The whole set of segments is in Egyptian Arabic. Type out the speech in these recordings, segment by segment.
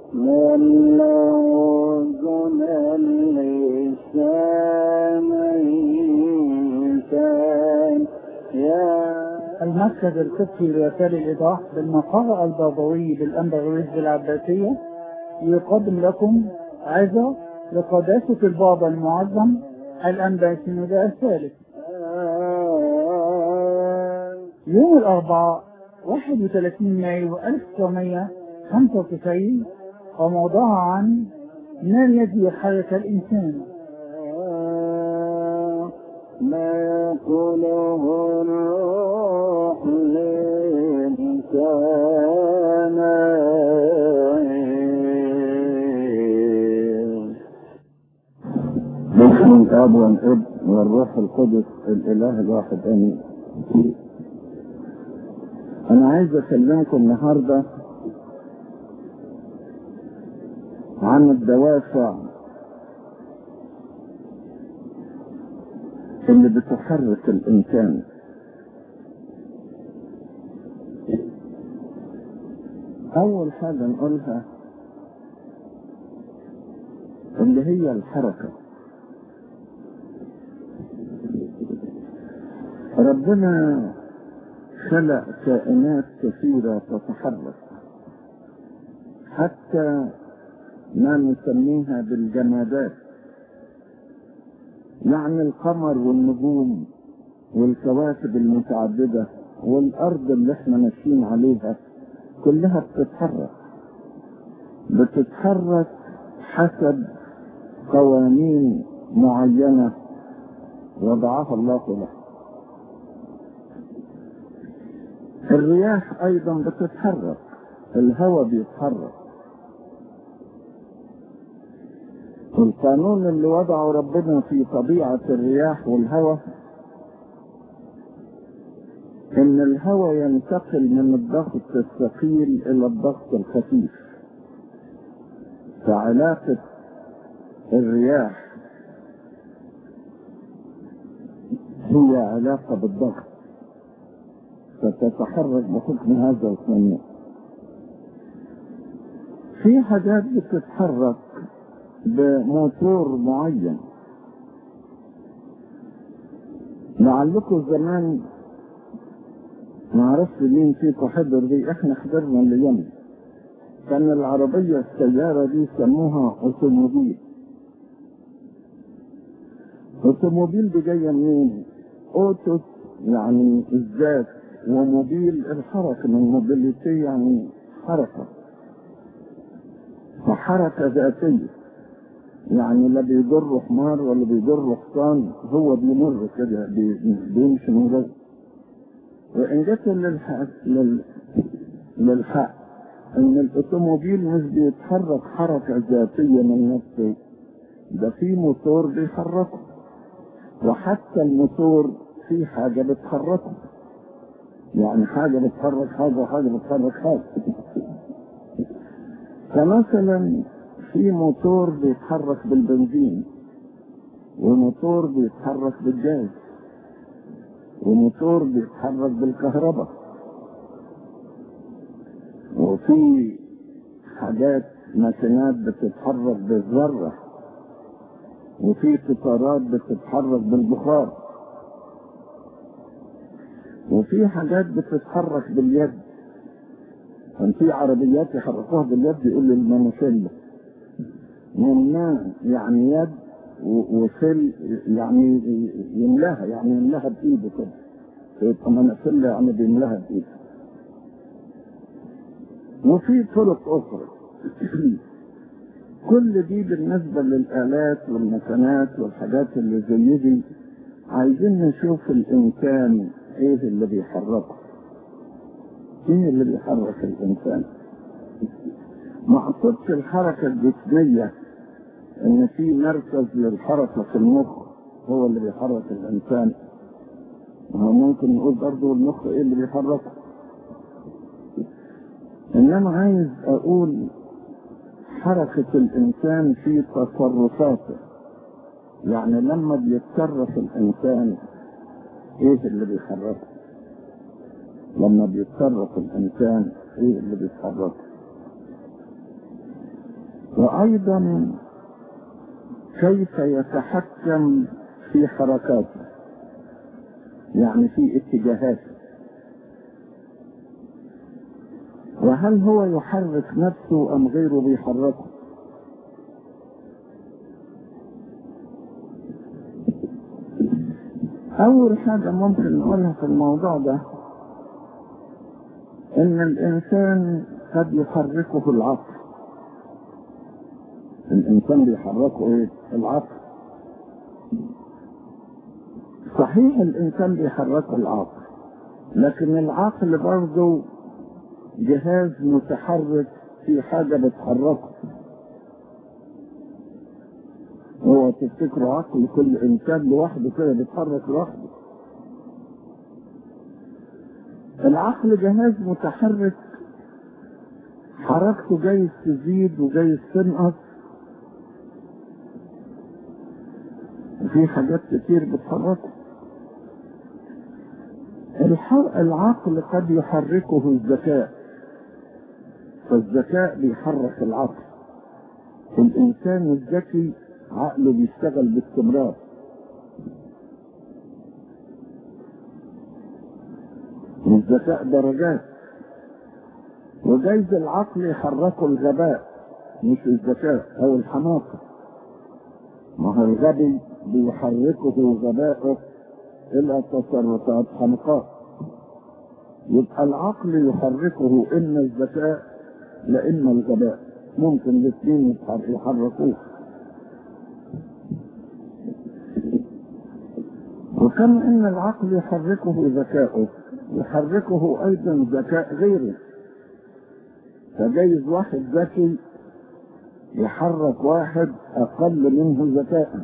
من لوزن اللسان يا المركز القبطي لرسائل الإيضاح بالمقر البابوي بالأنبغويز بالعباسية يقدم لكم عظة لقداسة البابا المعظم الأنباسي الثالث يوم الأربعاء 31 مايو 1995 وموضوعها عن ما الذي يحرك الإنسان ما يقوله الروح للإنسان باسم الاب والابن والروح القدس الاله الواحد امين انا عايز اكلمكم النهارده عن الدوافع اللي بتحرك الانسان اول حاجه نقولها اللي هي الحركه ربنا خلق كائنات كثيرة تتحرك حتى ما نسميها بالجمادات يعني القمر والنجوم والكواكب المتعددة والأرض اللي احنا ماشيين عليها كلها بتتحرك بتتحرك حسب قوانين معينة وضعها الله له الرياح ايضا بتتحرك الهواء بيتحرك القانون اللي وضعه ربنا في طبيعة الرياح والهواء ان الهواء ينتقل من الضغط الثقيل الى الضغط الخفيف فعلاقة الرياح هي علاقة بالضغط فتتحرك بحكم هذا القانون في حاجات بتتحرك بموتور معين لعلكم زمان ما عرفت مين فيكم حضر دي احنا حضرنا اليوم كان العربية السيارة دي سموها اوتوموبيل اوتوموبيل دي جاية منين؟ اوتوس يعني الذات وموبيل الحركة من موبيليتي يعني حركة فحركة ذاتية يعني لا بيضر حمار ولا بيضر حصان هو بيمر كده بي- بيمشي من غير وإن جت للحق لل... للحق إن الأوتوموبيل مش بيتحرك حركة ذاتية من نفسه ده في موتور بيحركه وحتى الموتور في حاجة بتحركه يعني حاجة بتحرك حاجة وحاجة بتحرك حاجة فمثلا في موتور بيتحرك بالبنزين وموتور بيتحرك بالجاز وموتور بيتحرك بالكهرباء وفي حاجات ماكينات بتتحرك بالذرة وفي قطارات بتتحرك بالبخار وفي حاجات بتتحرك باليد كان في عربيات يحركوها باليد يقول لي المانوسيلا منها يعني يد و- وسل يعني يملاها يعني يملاها بايده كده يبقى مناسلة يعني بيملاها بايده وفي طرق اخرى كل دي بالنسبة للآلات والمكانات والحاجات اللي زي دي عايزين نشوف الإنسان إيه اللي بيحركه إيه اللي بيحرك الإنسان ما أقصدش الحركة الجسمية إن في مركز للحركة في المخ هو اللي بيحرك الإنسان ما هو ممكن نقول برضه المخ إيه اللي بيحركه إنما عايز أقول حركة الإنسان في تصرفاته يعني لما بيتصرف الإنسان إيه اللي بيحركه لما بيتصرف الإنسان إيه اللي بيتحركه وأيضا كيف يتحكم في حركاته يعني في اتجاهاته وهل هو يحرك نفسه أم غيره بيحركه أول حاجة ممكن نقولها في الموضوع ده إن الإنسان قد يحركه العقل الإنسان بيحركه إيه؟ العقل صحيح الإنسان بيحركه العقل لكن العقل برضه جهاز متحرك في حاجة بتحركه هو تفتكروا عقل كل إنسان لوحده كده بيتحرك لوحده العقل جهاز متحرك حركته جايز تزيد وجايز تنقص وفي حاجات كتير بتحركه العقل قد يحركه الذكاء فالذكاء بيحرك العقل الإنسان الذكي عقله بيشتغل باستمرار والذكاء درجات وجايز العقل يحركه الغباء مش الذكاء او الحماقة ما هو الغبي بيحركه غباءه الى تصرفات حمقاء يبقى العقل يحركه اما الذكاء لاما الغباء ممكن الاثنين يحركوه وكما ان العقل يحركه ذكاؤه يحركه ايضا ذكاء غيره فجايز واحد ذكي يحرك واحد اقل منه ذكاء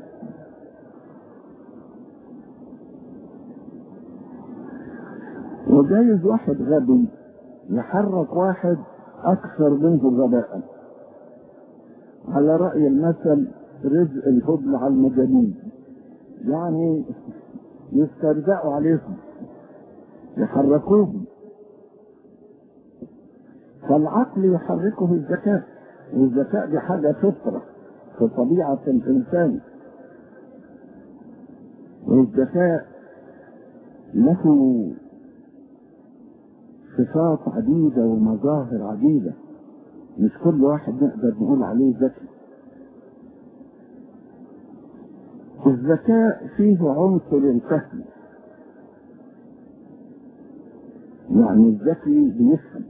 وجايز واحد غبي يحرك واحد اكثر منه غباء على رأي المثل رزق الهبل على المجانين يعني يسترجعوا عليهم يحركوهم فالعقل يحركه الذكاء والذكاء دي حاجة فطرة في طبيعة الإنسان والذكاء له صفات عديدة ومظاهر عديدة مش كل واحد نقدر نقول عليه ذكي الذكاء فيه عنصر الفهم يعني الذكي بيفهم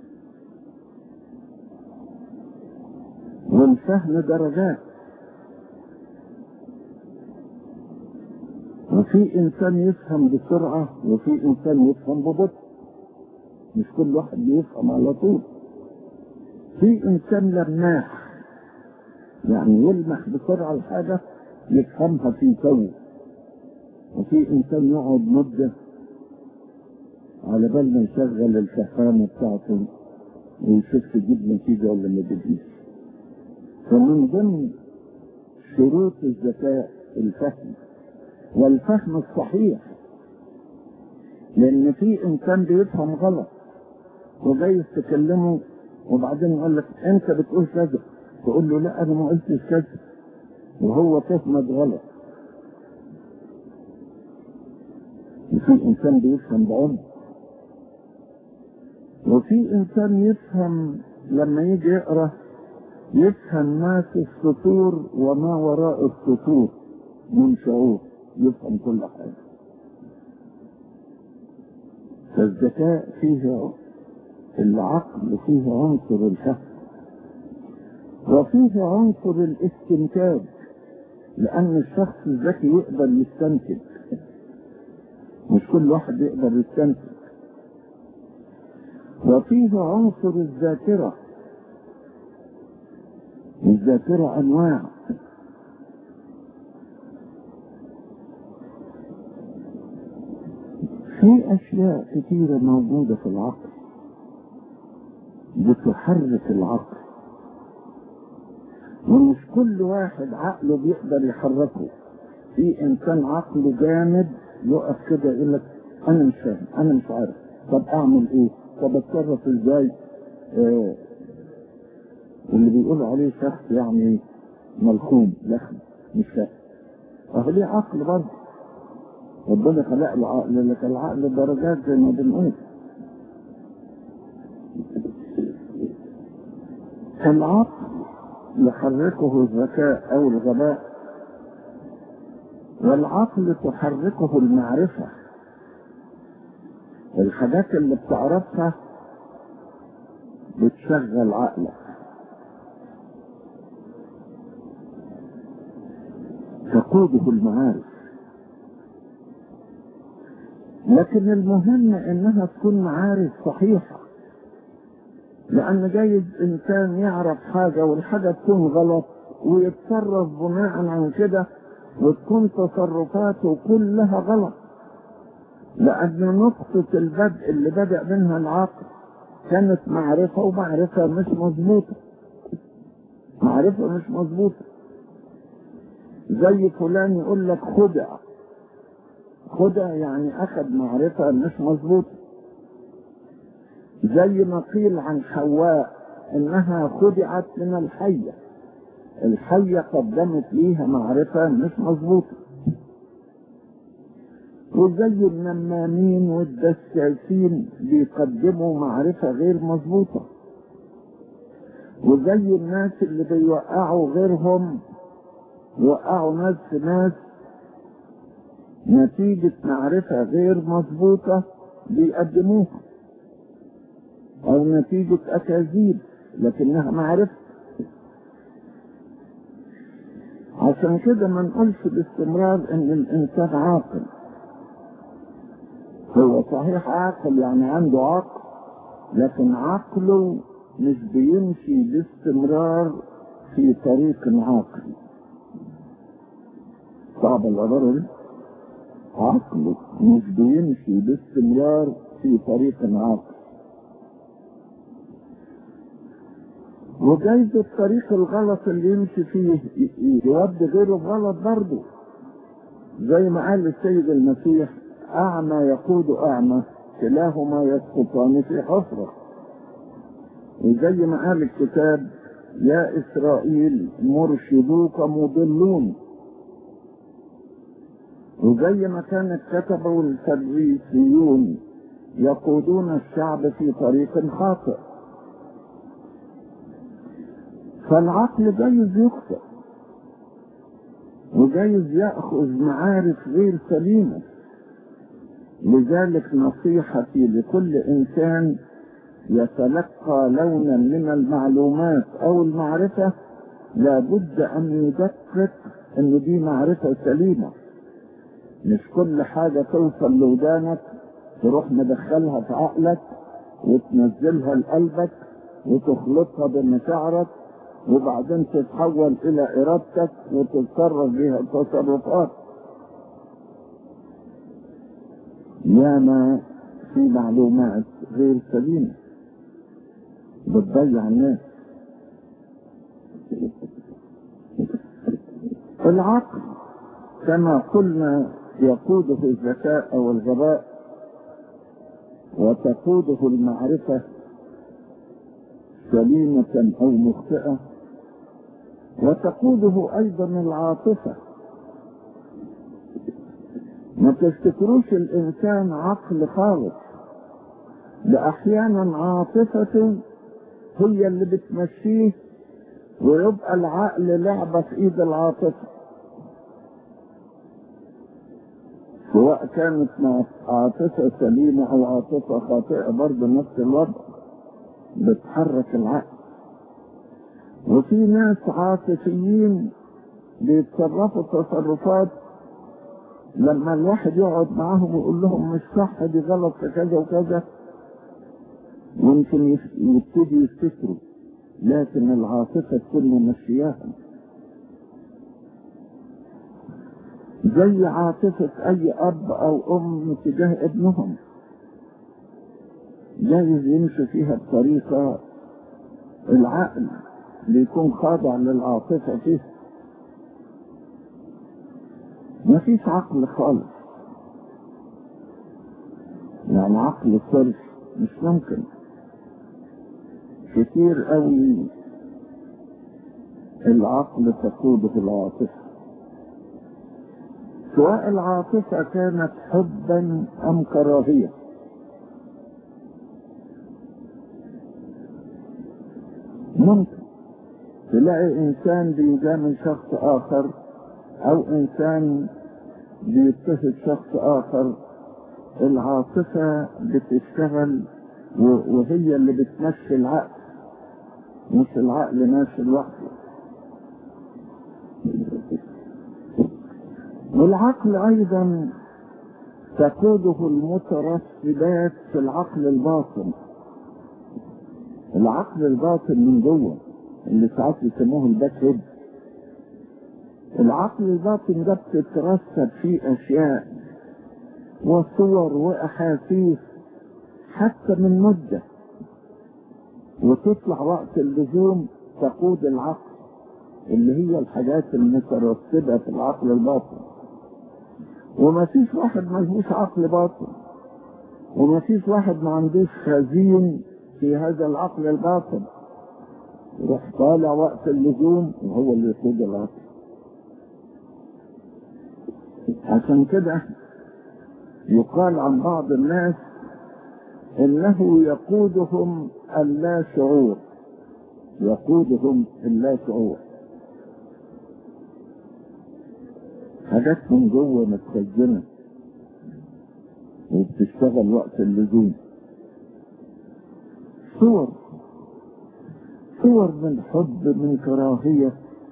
والفهم درجات وفي انسان يفهم بسرعة وفي انسان يفهم ببطء مش كل واحد بيفهم على طول في انسان لماح يعني يلمح بسرعة الحاجة يفهمها في تو وفي انسان يقعد مدة على بال ما يشغل الفهامة بتاعته ويشوف تجيب نتيجة ولا ما تجيبش فمن ضمن شروط الذكاء الفهم والفهم الصحيح لان في انسان بيفهم غلط وجاي تكلمه وبعدين يقول لك انت بتقول كذا تقول له لا انا ما قلتش كذا وهو فهمك غلط في انسان بيفهم بعمق وفي انسان يفهم لما يجي يقرا يفهم ما في السطور وما وراء السطور من شعور يفهم كل حاجه فالذكاء فيه العقل فيه عنصر الفهم وفيه عنصر الاستنتاج لأن الشخص الذكي يقدر يستنتج مش كل واحد يقدر يستنتج وفيه عنصر الذاكرة الذاكرة أنواع في أشياء كثيرة موجودة في العقل بتحرك العقل ومش كل واحد عقله بيقدر يحركه في انسان عقله جامد يقف كده يقول لك انا مش فاهم انا مش عارف طب اعمل ايه طب اتصرف ازاي آه اللي بيقولوا عليه شخص يعني ملخوم لخم مش فاهم اهو ليه عقل برضه ربنا خلق له عقل لك العقل درجات زي ما بنقول العقل يحركه الذكاء او الغباء والعقل تحركه المعرفة الحاجات اللي بتعرفها بتشغل عقلك تقوده المعارف لكن المهم انها تكون معارف صحيحة لان جايز انسان يعرف حاجة والحاجة تكون غلط ويتصرف بناء عن كده وتكون تصرفاته كلها غلط لأن نقطة البدء اللي بدأ منها العقل كانت معرفة ومعرفة مش مظبوطة معرفة مش مظبوطة زي فلان يقول لك خدع خدع يعني أخذ معرفة مش مظبوطة زي ما قيل عن حواء إنها خدعت من الحية الحية قدمت ليها معرفة مش مظبوطة وزي النمامين والدساسين بيقدموا معرفة غير مظبوطة وزي الناس اللي بيوقعوا غيرهم يوقعوا ناس في ناس نتيجة معرفة غير مظبوطة بيقدموها أو نتيجة أكاذيب لكنها معرفة عشان كده ما نقولش باستمرار ان الانسان عاقل هو صحيح عاقل يعني عنده عقل لكن عقله مش بيمشي باستمرار في طريق عاقل صعب العبارة دي عقله مش بيمشي باستمرار في طريق عاقل وجايز الطريق الغلط اللي يمشي فيه يودي غيره بغلط برضه زي ما قال السيد المسيح أعمى يقود أعمى كلاهما يسقطان في حفرة وزي ما قال الكتاب يا إسرائيل مرشدوك مضلون وزي ما كان الكتبة والفريسيون يقودون الشعب في طريق خاطئ فالعقل جايز يخطئ وجايز يأخذ معارف غير سليمة لذلك نصيحتي لكل إنسان يتلقى لونا من المعلومات أو المعرفة لابد أن يدقق أن دي معرفة سليمة مش كل حاجة توصل لودانك تروح مدخلها في عقلك وتنزلها لقلبك وتخلطها بمشاعرك وبعدين تتحول الى ارادتك وتتصرف بها تصرفات ياما في معلومات غير سليمة بتضيع الناس العقل كما قلنا يقوده الذكاء او الغباء وتقوده المعرفة سليمة او مخطئة وتقوده ايضا العاطفة ما تفتكروش الانسان عقل خالص ده احيانا عاطفته هي اللي بتمشيه ويبقى العقل لعبة في ايد العاطفة سواء كانت عاطفة سليمة او عاطفة خاطئة برضه نفس الوضع بتحرك العقل وفي ناس عاطفيين بيتصرفوا تصرفات لما الواحد يقعد معاهم ويقول لهم مش صح دي غلط في كذا وكذا ممكن يبتدي يفتكروا لكن العاطفة تكون ممشياهم زي عاطفة أي أب أو أم تجاه ابنهم جايز يمشي فيها بطريقة العقل بيكون خاضع للعاطفة فيه مفيش عقل خالص يعني عقل صرف مش ممكن كتير قوي العقل تقوده العاطفة سواء العاطفة كانت حبا أم كراهية ممكن تلاقي إنسان بيجامل شخص آخر أو إنسان بيتخذ شخص آخر العاطفة بتشتغل وهي اللي بتمشي العقل مش العقل ماشي لوحده والعقل أيضا تقوده المترسبات في العقل الباطن العقل الباطن من جوه اللي ساعات يسموه الباك هيد العقل الباطن ده بتترسب فيه أشياء وصور وأحاسيس حتى من مدة وتطلع وقت اللزوم تقود العقل اللي هي الحاجات المترتبة في العقل الباطن وما فيش واحد ملهوش عقل باطن وما فيش واحد ما عندوش خزين في هذا العقل الباطن يروح طالع وقت اللزوم وهو اللي يقود العقل عشان كده يقال عن بعض الناس انه يقودهم اللا شعور يقودهم اللا شعور حاجات من جوه متخزنه وبتشتغل وقت اللزوم صور صور من حب من كراهية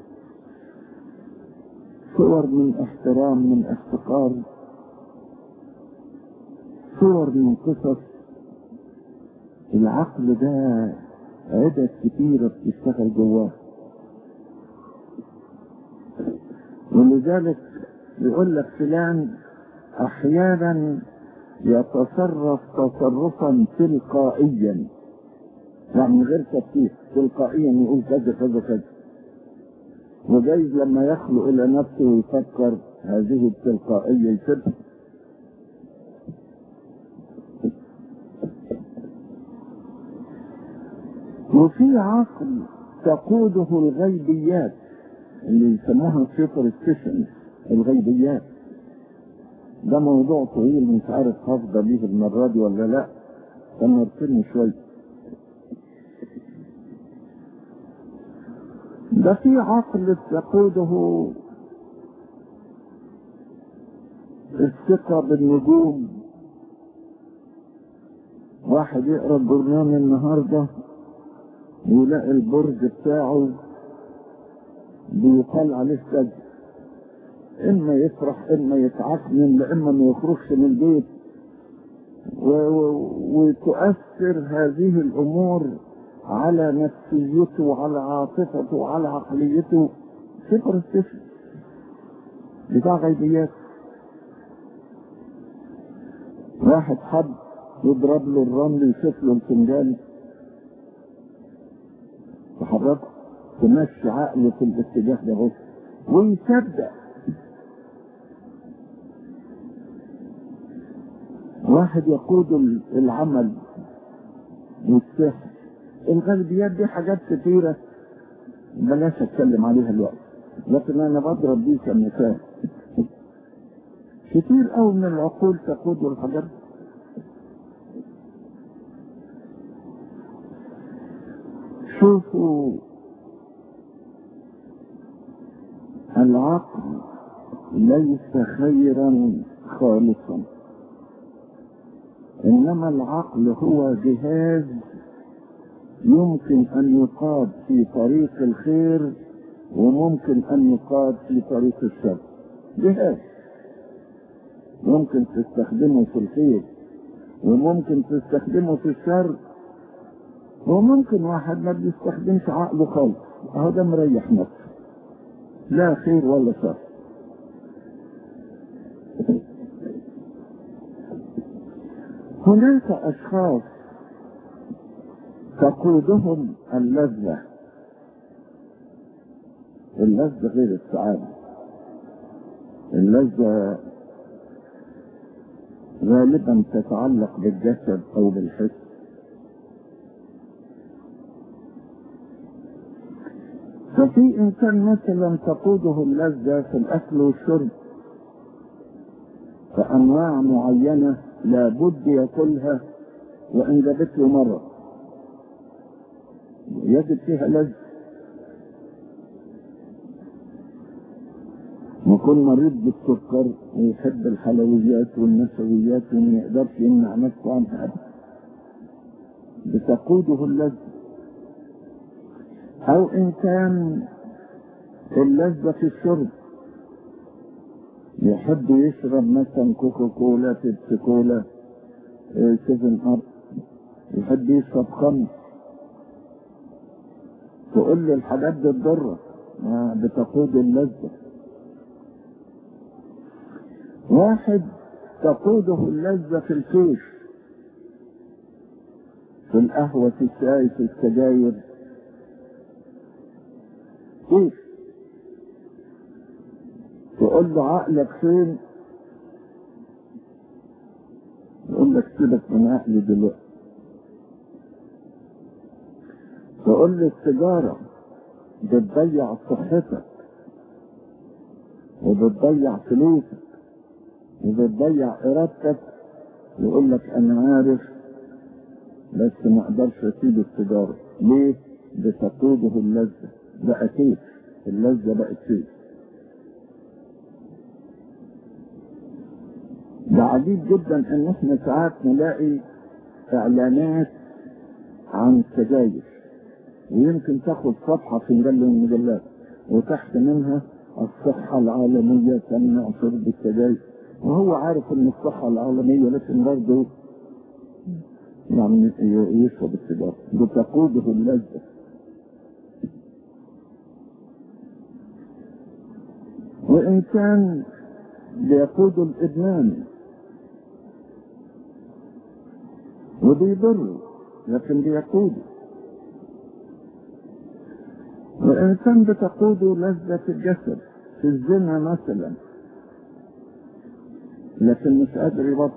صور من احترام من احتقار صور من قصص العقل ده عدد كتيرة بتشتغل جواه ولذلك يقول لك فلان احيانا يتصرف تصرفا تلقائيا يعني من غير تفكير تلقائيا يقول كذا كذا كذا وجايز لما يخلو الى نفسه ويفكر هذه التلقائيه يسيبها وفي عقل تقوده الغيبيات اللي يسموها سوبرستيشن الغيبيات ده موضوع طويل مش عارف هفضى بيه المرة دي ولا لا تمرتني شوية ده في عقل تقوده الثقة بالنجوم واحد يقرا الجرنان النهارده ويلاقي البرج بتاعه بيقال عليه كذا اما يفرح اما يتعكنن اما ما يخرجش من البيت و... و... وتؤثر هذه الامور على نفسيته وعلى عاطفته وعلى عقليته صفر الصفر بتاع غيبيات واحد حب يضرب له الرمل يشوف له الفنجان تحركه تمشي عقله في الاتجاه ده بس ويصدق واحد يقود العمل والسحر الغالبيات دي حاجات كتيرة بلاش اتكلم عليها الوقت لكن انا بضرب دي كمثال كتير قوي من العقول تقود الحاجات شوفوا العقل ليس خيرا خالصا انما العقل هو جهاز يمكن ان يقاد في طريق الخير وممكن ان يقاد في طريق الشر جهاز ممكن تستخدمه في الخير وممكن تستخدمه في الشر وممكن واحد ما بيستخدمش عقله خالص اهو ده مريح نفسه لا خير ولا شر هناك اشخاص تقودهم اللذة اللذة غير السعادة اللذة غالبا تتعلق بالجسد او بالحس ففي إنسان مثلا تقوده اللذة في الأكل والشرب فأنواع معينة لابد ياكلها وإن جابت له مرة يجد فيها لذة يكون مريض بالسكر ويحب الحلويات والنشويات وما يقدرش يمنع نفسه عنها أبدا بتقوده اللذة أو إن كان اللذة في الشرب يحب يشرب مثلا كوكا كولا بيبسي كولا إيه، سيفن اب يحب يشرب خمر تقول له الحاجات دي تضرك ما بتقود اللذة واحد تقوده اللذة في الكيف في القهوة في الشاي في السجاير كيف تقول له عقلك فين يقول لك سيبك من عقلي دلوقتي تقول له السيجارة بتضيع صحتك وبتضيع فلوسك وبتضيع ارادتك يقول لك انا عارف بس ما اقدرش اسيب السيجاره ليه؟ بتقوده اللذه بقى كيف اللذه بقت كيف ده عجيب جدا ان احنا ساعات نلاقي اعلانات عن السجاير ويمكن تاخد صفحه في مجله من المجلات وتحت منها الصحه العالميه تمنع شرب السجاير وهو عارف ان الصحه العالميه لكن برضه يعني يشرب السيجاره بتقوده اللذه وإن كان بيقود الإدمان وبيضر لكن بيقود وإن كان بتقوده لذة الجسد في الزنا مثلا لكن مش قادر يبطل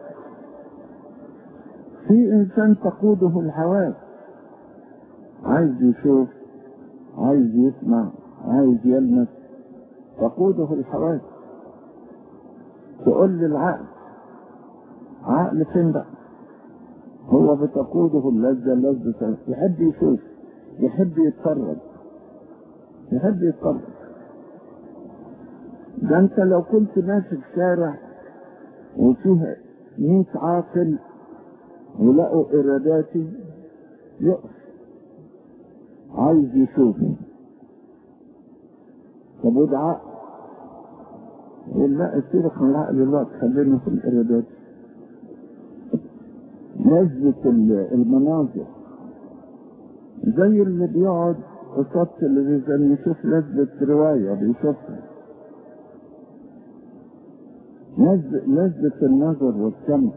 في إنسان تقوده الحواس عايز يشوف عايز يسمع عايز يلمس تقوده الحواس تقول للعقل عقل فين بقى هو بتقوده اللذة اللذة يحب يشوف يحب يتفرج يحب يتفرج ده انت لو كنت ماشي في شارع وفيها 100 عاقل ولقوا اراداتي يقف عايز يشوف طب وده عقل يقول لا سيبك من العقل دلوقتي خلينا في الارادات لذة المناظر زي اللي بيقعد قصاد التلفزيون يشوف لذة رواية بيشوفها لذة لذة النظر والسمع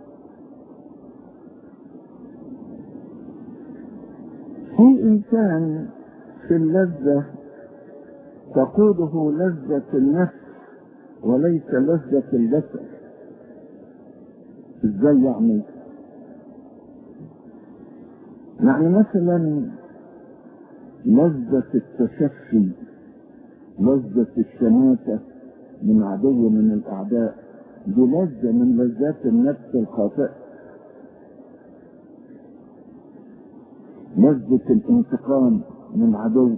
في إنسان في اللذة تقوده لذة النفس وليس لذة الجسد ازاي يعني يعني مثلا لذة التشفي لذة الشماتة من عدو من الأعداء دي لذة من لذات النفس الخاطئة لذة الانتقام من عدو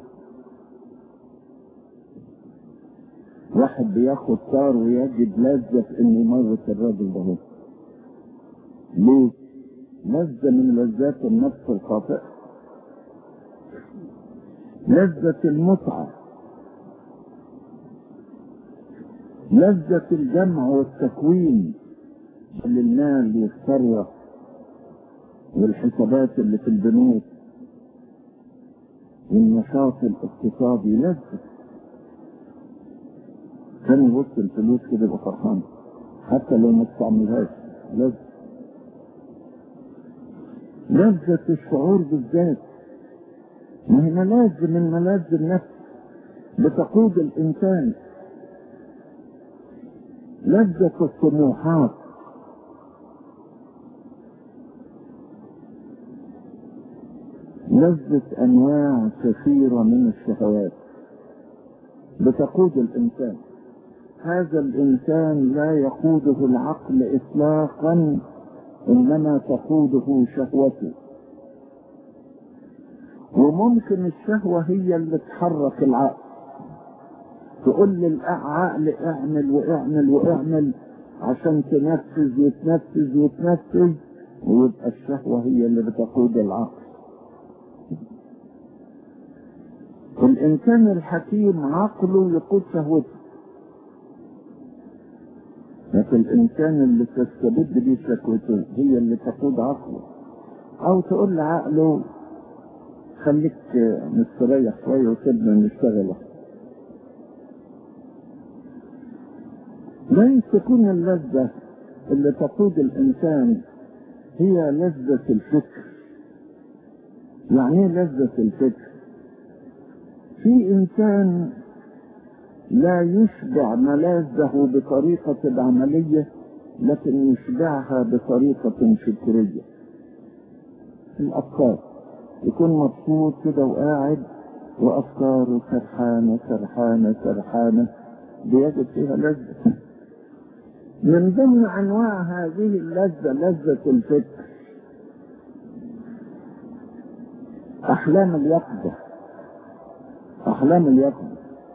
واحد بياخد طار ويجد لذة في انه يمرت الراجل ده ليه؟ لذة من لذات النفس الخاطئة لذة المتعة لذة الجمع والتكوين للمال والثروة والحسابات اللي في البنوك والنشاط الاقتصادي لذة كان يبص الفلوس كده يبقى فرحان حتى لو ما استعملهاش لذة لذة الشعور بالذات ما هي ملاذ من ملاذ النفس بتقود الإنسان لذة الطموحات لذة أنواع كثيرة من الشهوات بتقود الإنسان هذا الإنسان لا يقوده العقل إطلاقا إنما تقوده شهوته وممكن الشهوة هي اللي تحرك العقل تقول للعقل اعمل واعمل واعمل عشان تنفذ وتنفذ وتنفذ ويبقى الشهوة هي اللي بتقود العقل الإنسان الحكيم عقله يقود شهوته لكن الإنسان اللي تستبد بيه شهوته هي اللي تقود عقله أو تقول لعقله خليك مستريح شوية وسيبنا نشتغل لن تكون اللذة اللي تقود الإنسان هي لذة الفكر يعني ايه لذة الفكر في إنسان لا يشبع ملاذه بطريقة عملية لكن يشبعها بطريقة فكرية الأفكار يكون مبسوط كده وقاعد وأفكاره سرحانة سرحانة سرحانة بيجد فيها لذة من ضمن أنواع هذه اللذة لذة الفكر أحلام اليقظة أحلام اليقظة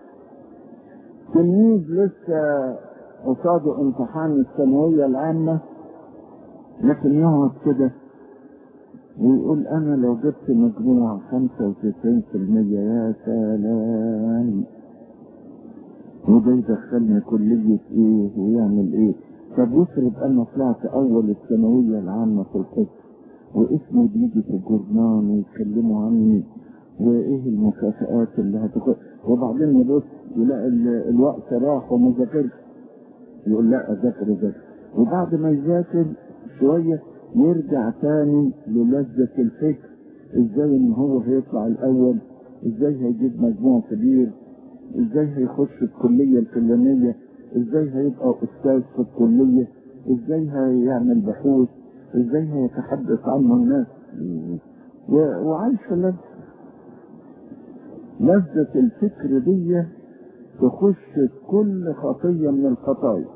تلميذ لسه قصاده امتحان الثانوية العامة لكن يقعد كده ويقول أنا لو جبت مجموع 95% يا سلام وده يدخلني كلية ايه ويعمل ايه طب وافرض انا طلعت اول الثانوية العامة في القسم واسمي بيجي في الجورنال ويتكلموا عني وايه المكافآت اللي هتاخد وبعدين يبص يلاقي ال- الوقت راح وما ذاكرش يقول لا اذاكر اذاكر وبعد ما يذاكر شوية يرجع تاني للذة الفكر ازاي ان هو هيطلع الاول ازاي هيجيب مجموع كبير ازاي هيخش الكلية الفلانية ازاي هيبقى استاذ في الكلية ازاي هيعمل بحوث ازاي هيتحدث عنه الناس و- وعايش في لذة لذة الفكر دي تخش في كل خطية من الخطايا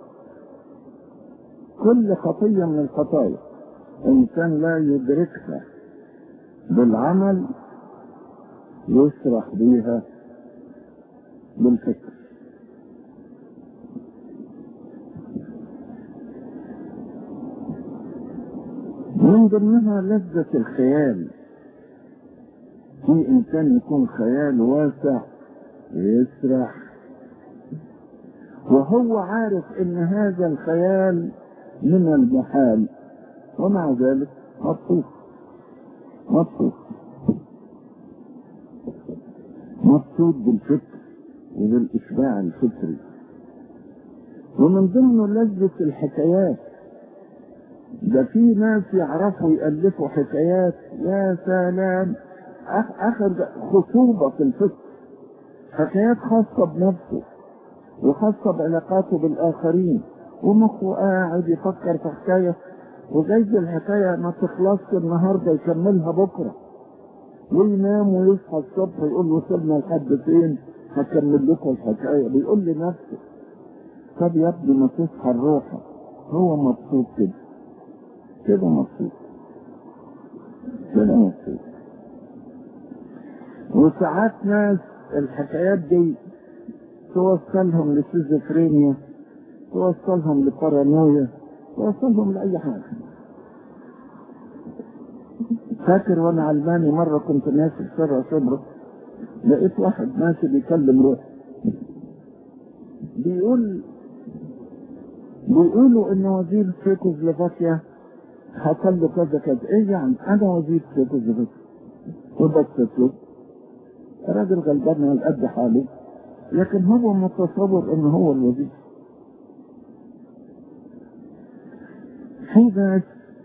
كل خطية من الخطايا إنسان لا يدركها بالعمل يسرح بيها بالفكر من ضمنها لذة الخيال في إنسان يكون خيال واسع يسرح وهو عارف إن هذا الخيال من المحال ومع ذلك مبسوط مبسوط مبسوط بالفكر وبالإشباع الفكري ومن ضمنه لذة الحكايات ده في ناس يعرفوا يألفوا حكايات يا سلام أخ- أخذ خصوبة في الفكر حكايات خاصة بنفسه وخاصة بعلاقاته بالآخرين ومخه قاعد يفكر في حكاية وجايز الحكاية ما تخلصش النهاردة يكملها بكرة وينام ويصحى الصبح يقول له سيبنا لحد فين هكمل لكم الحكاية بيقول لنفسه طب يا ابني ما تصحى الروحة هو مبسوط كده كده مبسوط كده مبسوط وساعات ناس الحكايات دي توصلهم لسيزوفرينيا توصلهم لبارانويا توصلهم لأي حاجة فاكر وانا علماني مرة كنت ماشي في شارع شبرا لقيت واحد ماشي بيكلم روحه بيقول بيقولوا ان وزير تشيكوسلوفاكيا حصل له كذا كذا ايه يعني انا وزير تشيكوسلوفاكيا وبصت له راجل غلبان على قد حاله لكن هو متصور ان هو الوزير في ناس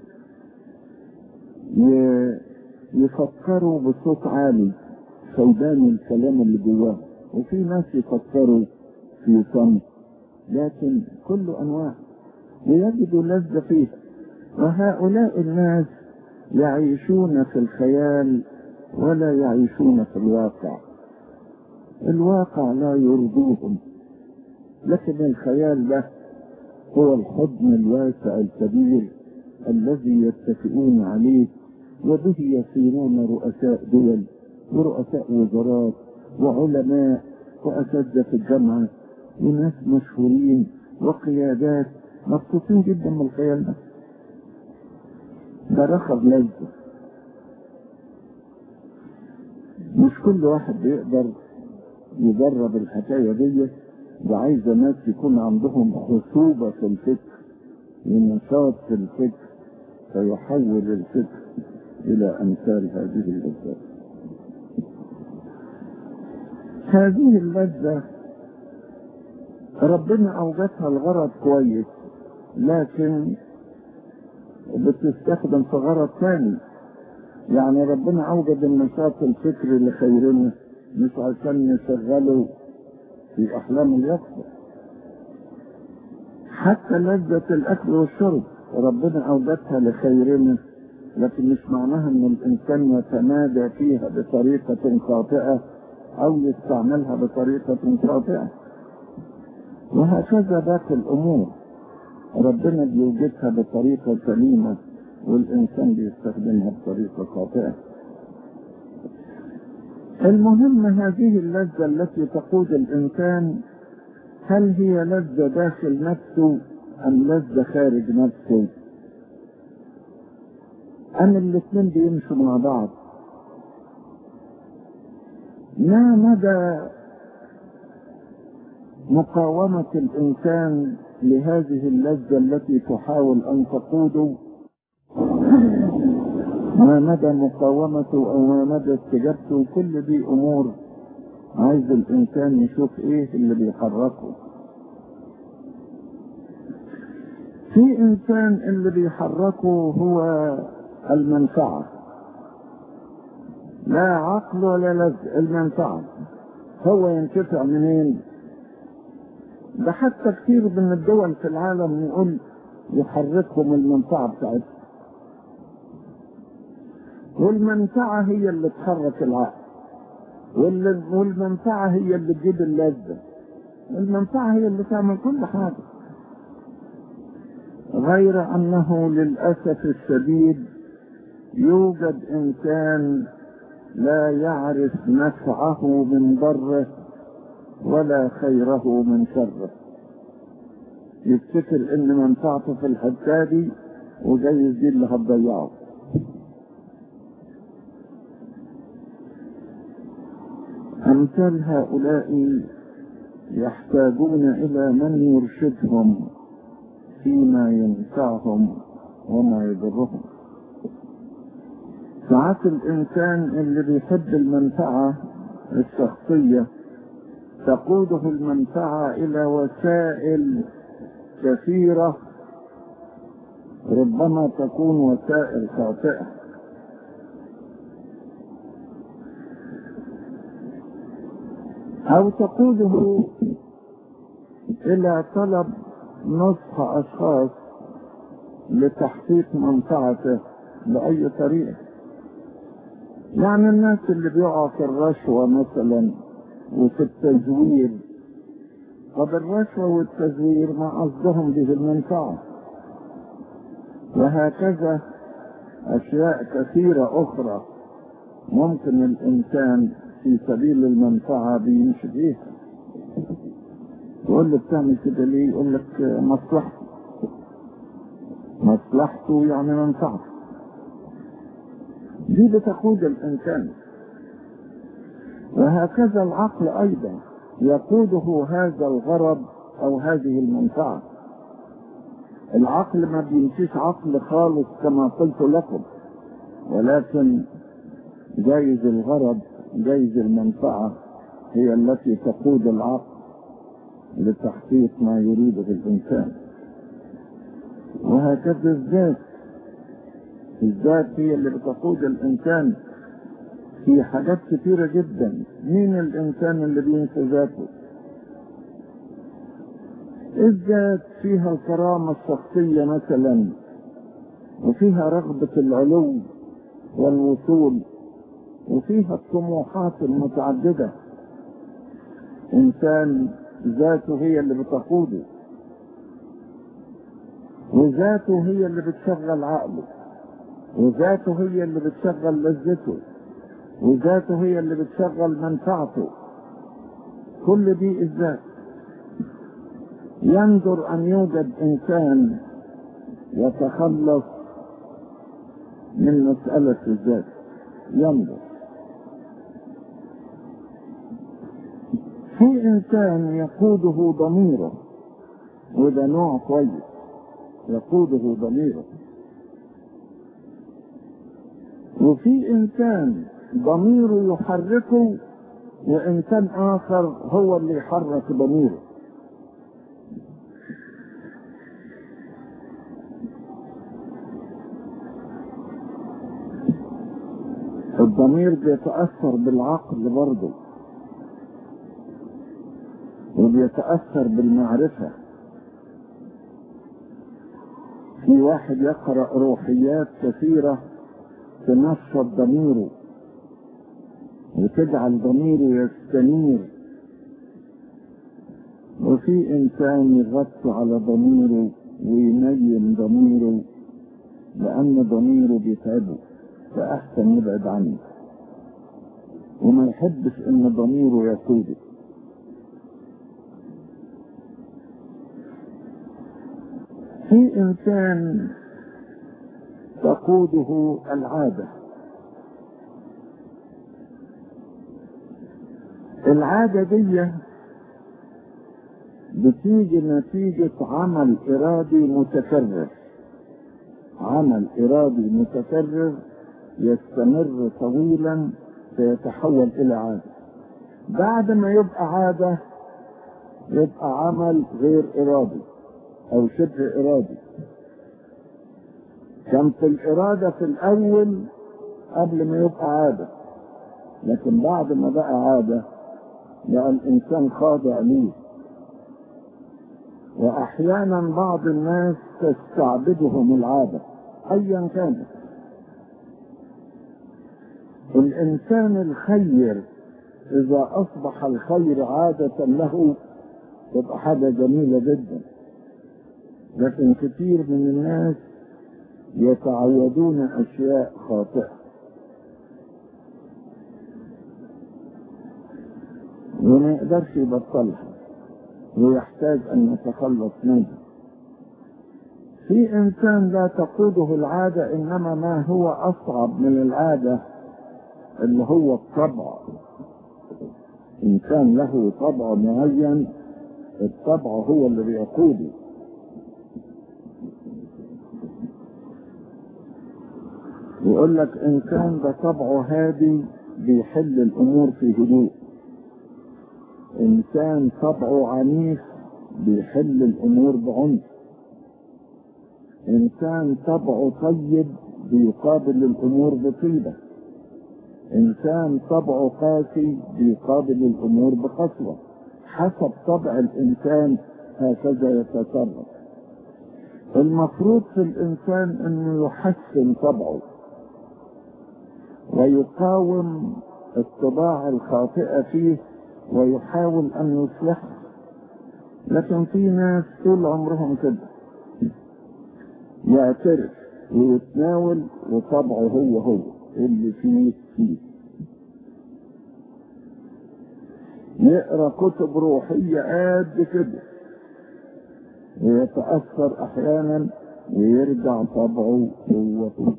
ي- يفكروا بصوت عالي سودان الكلام اللي جواه وفي ناس يفكروا في صمت لكن كل انواع ويجدوا لذة فيه وهؤلاء الناس يعيشون في الخيال ولا يعيشون في الواقع الواقع لا يرضيهم لكن الخيال ده هو الحضن الواسع الكبير الذي يتكئون عليه وبه يصيرون رؤساء دول ورؤساء وزارات وعلماء وأساتذة في الجامعة وناس مشهورين وقيادات مبسوطين جدا من الخيال ده ده رخب لذة مش كل واحد بيقدر يجرب الحكاية دي وعايزة ناس يكون عندهم خصوبة في الفكر ونشاط في الفكر فيحول الفكر إلى أمثال هذه اللذات هذه اللذة ربنا أوجدها الغرض كويس لكن بتستخدم في غرض ثاني يعني ربنا أوجد النشاط الفكري لخيرنا مش عشان نشغله في أحلام اليقظة حتى لذة الأكل والشرب ربنا أوجدها لخيرنا لكن مش معناها ان الانسان يتمادى فيها بطريقة خاطئة او يستعملها بطريقة خاطئة وهكذا باقي الامور ربنا بيوجدها بطريقة سليمة والانسان بيستخدمها بطريقة خاطئة المهم هذه اللذة التي تقود الانسان هل هي لذة داخل نفسه ام لذة خارج نفسه أم الاثنين بيمشوا مع بعض ما مدى مقاومة الإنسان لهذه اللذة التي تحاول أن تقوده ما مدى مقاومته أو ما مدى استجابته كل دي أمور عايز الإنسان يشوف إيه اللي بيحركه في إنسان اللي بيحركه هو المنفعة لا عقل ولا لذة المنفعة هو ينتفع منين ده حتى كثير من الدول في العالم يقول يحركهم المنفعة بتاعتهم والمنفعة هي اللي تحرك العقل والمنفعة هي اللي تجيب اللذة المنفعة هي اللي تعمل كل حاجة غير أنه للأسف الشديد يوجد إنسان لا يعرف نفعه من ضره ولا خيره من شره يفتكر ان منفعته في الحتة دي وجايز دي اللي هتضيعه أمثال هؤلاء يحتاجون إلى من يرشدهم فيما ينفعهم وما يضرهم ساعات الإنسان اللي بيحب المنفعة الشخصية تقوده المنفعة إلى وسائل كثيرة ربما تكون وسائل خاطئة أو تقوده إلى طلب نصح أشخاص لتحقيق منفعته بأي طريقة يعني الناس اللي بيقعوا في الرشوة مثلا وفي التزوير طب الرشوة والتزوير ما قصدهم به المنفعة وهكذا أشياء كثيرة أخرى ممكن الإنسان في سبيل المنفعة بيمشي فيها تقول له بتعمل كده ليه؟ يقول لك مصلحته مصلحته يعني منفعته دي بتقود الإنسان وهكذا العقل أيضا يقوده هذا الغرض أو هذه المنفعة العقل ما بيمشيش عقل خالص كما قلت لكم ولكن جايز الغرض جايز المنفعة هي التي تقود العقل لتحقيق ما يريده الإنسان وهكذا الذات الذات هي اللي بتقود الإنسان في حاجات كتيرة جدا مين الإنسان اللي بينسى ذاته الذات فيها الكرامة الشخصية مثلا وفيها رغبة العلو والوصول وفيها الطموحات المتعددة إنسان ذاته هي اللي بتقوده وذاته هي اللي بتشغل عقله وذاته هي اللي بتشغل لذته وذاته هي اللي بتشغل منفعته كل دي الذات ينظر أن يوجد إنسان يتخلص من مسألة الذات ينظر في إنسان يقوده ضميره وده نوع كويس يقوده ضميره وفي إنسان ضميره يحركه وإنسان آخر هو اللي يحرك ضميره الضمير بيتأثر بالعقل برضه وبيتأثر بالمعرفة في واحد يقرأ روحيات كثيرة تنشط ضميره وتجعل ضميره يستنير وفي إنسان يغطي على ضميره وينيم ضميره لأن ضميره بيتعبه فأحسن يبعد عنه وما يحبش إن ضميره يقوده في إنسان تقوده العادة العادة دي بتيجي نتيجة عمل إرادي متكرر عمل إرادي متكرر يستمر طويلا فيتحول إلى عادة بعد ما يبقى عادة يبقى عمل غير إرادي أو شبه إرادي كان في الإرادة في الأول قبل ما يبقى عادة لكن بعد ما بقى عادة بقى الإنسان خاضع ليه وأحيانا بعض الناس تستعبدهم العادة أيا كانت الإنسان الخير إذا أصبح الخير عادة له تبقى حاجة جميلة جدا لكن كثير من الناس يتعودون أشياء خاطئة وما يقدرش يبطلها ويحتاج أن يتخلص منها في إنسان لا تقوده العادة إنما ما هو أصعب من العادة اللي هو الطبع إنسان له طبع معين الطبع هو اللي بيقوده يقول لك إنسان ده طبعه هادي بيحل الأمور في هدوء إنسان طبعه عنيف بيحل الأمور بعنف إنسان طبعه طيب بيقابل الأمور بطيبة إنسان طبعه قاسي بيقابل الأمور بقسوة حسب طبع الإنسان هكذا يتصرف المفروض في الإنسان أنه يحسن طبعه ويقاوم الطباع الخاطئة فيه ويحاول أن يصلحها لكن في ناس طول عمرهم كده يعترف ويتناول وطبعه هو هو اللي فيه فيه يقرا كتب روحية قد كده ويتأثر أحيانا ويرجع طبعه هو هو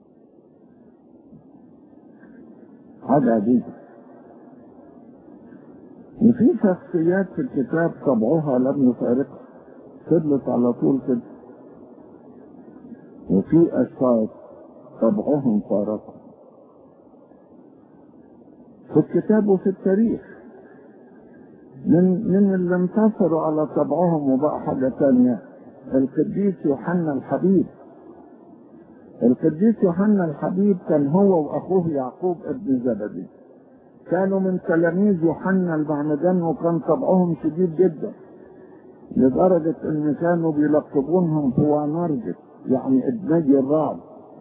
حاجة عجيبة وفي شخصيات في الكتاب طبعها لم يفارقها فضلت على طول كده وفي أشخاص طبعهم فارقوا في الكتاب وفي التاريخ من من اللي انتصروا على طبعهم وبقى حاجة تانية القديس يوحنا الحبيب القديس يوحنا الحبيب كان هو واخوه يعقوب ابن زبدي كانوا من تلاميذ يوحنا المعمدان وكان طبعهم شديد جدا لدرجة ان كانوا بيلقبونهم فوانرجس يعني ابني الرعد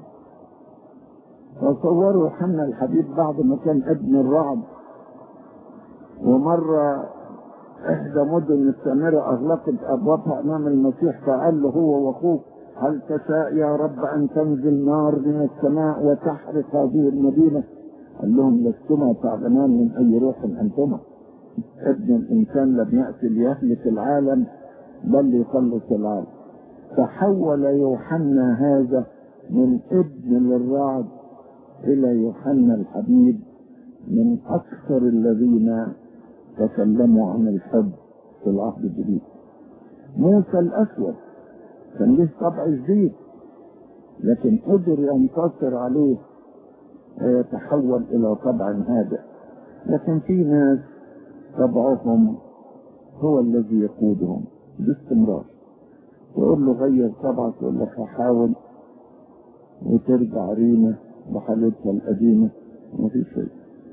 تصوروا يوحنا الحبيب بعد ما كان ابن الرعد ومرة إحدى مدن السامرة أغلقت أبوابها أمام المسيح فقال له هو وأخوه هل تشاء يا رب أن تنزل نار من السماء وتحرق هذه المدينة؟ قال لهم لستما تعلمان من أي روح أنتما ابن الإنسان لم يأتي ليهلك العالم بل ليخلص العالم تحول يوحنا هذا من ابن للرعد إلى يوحنا الحبيب من أكثر الذين تكلموا عن الحب في العهد الجديد موسى الأسود كان له طبع جديد لكن قدر ينتصر عليه ويتحول إلى طبع هادئ لكن في ناس طبعهم هو الذي يقودهم باستمرار يقول له غير طبعك يقول لك هحاول وترجع ريمة بحالتها القديمة ومفيش شيء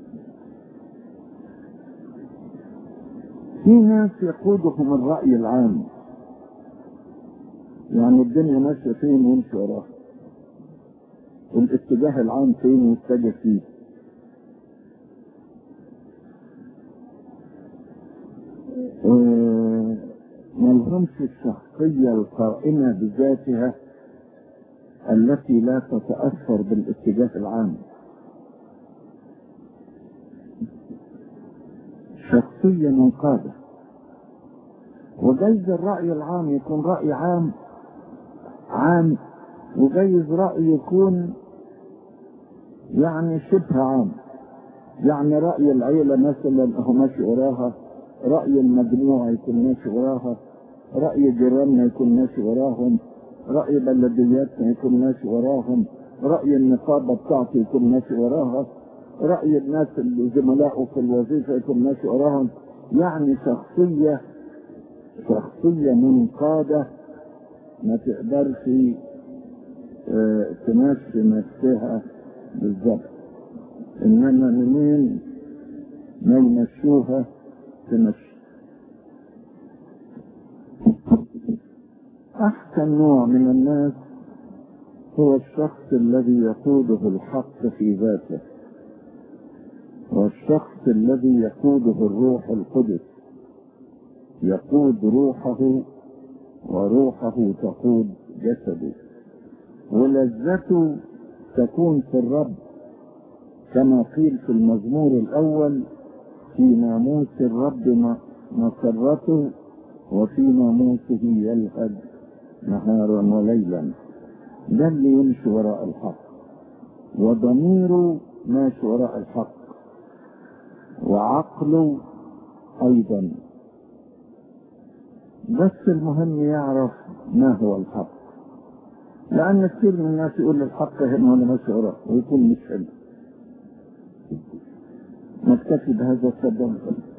في ناس يقودهم الرأي العام يعني الدنيا ماشية فين ويمشي وراها والاتجاه العام فين يتجه فيه آه، ملهمش الشخصية القائمة بذاتها التي لا تتأثر بالاتجاه العام شخصية منقادة وجايز الرأي العام يكون رأي عام عام وجايز رأي يكون يعني شبه عام يعني رأي العيلة مثلا هو ماشي وراها رأي المجموعة يكون ماشي وراها رأي جيراننا يكون ماشي وراهم رأي بلدياتنا يكون ماشي وراهم رأي النقابة بتاعته يكون ماشي وراها رأي الناس اللي زملائه في الوظيفة يكون ماشي وراهم يعني شخصية شخصية منقادة ما تقدرش اه تمشي نفسها بالظبط انما منين ما يمشوها تمشي احسن نوع من الناس هو الشخص الذي يقوده الحق في ذاته والشخص الذي يقوده الروح القدس يقود روحه وروحه تقود جسده ولذته تكون في الرب كما قيل في المزمور الأول في ناموس الرب مسرته وفي ناموسه يلهج نهارا وليلا ده اللي يمشي وراء الحق وضميره ماشي وراء الحق وعقله أيضا بس المهم يعرف ما هو الحق لأن كثير من الناس يقول الحق هنا وأنا ماشي وراه ويكون مش حلو نكتفي بهذا الصدام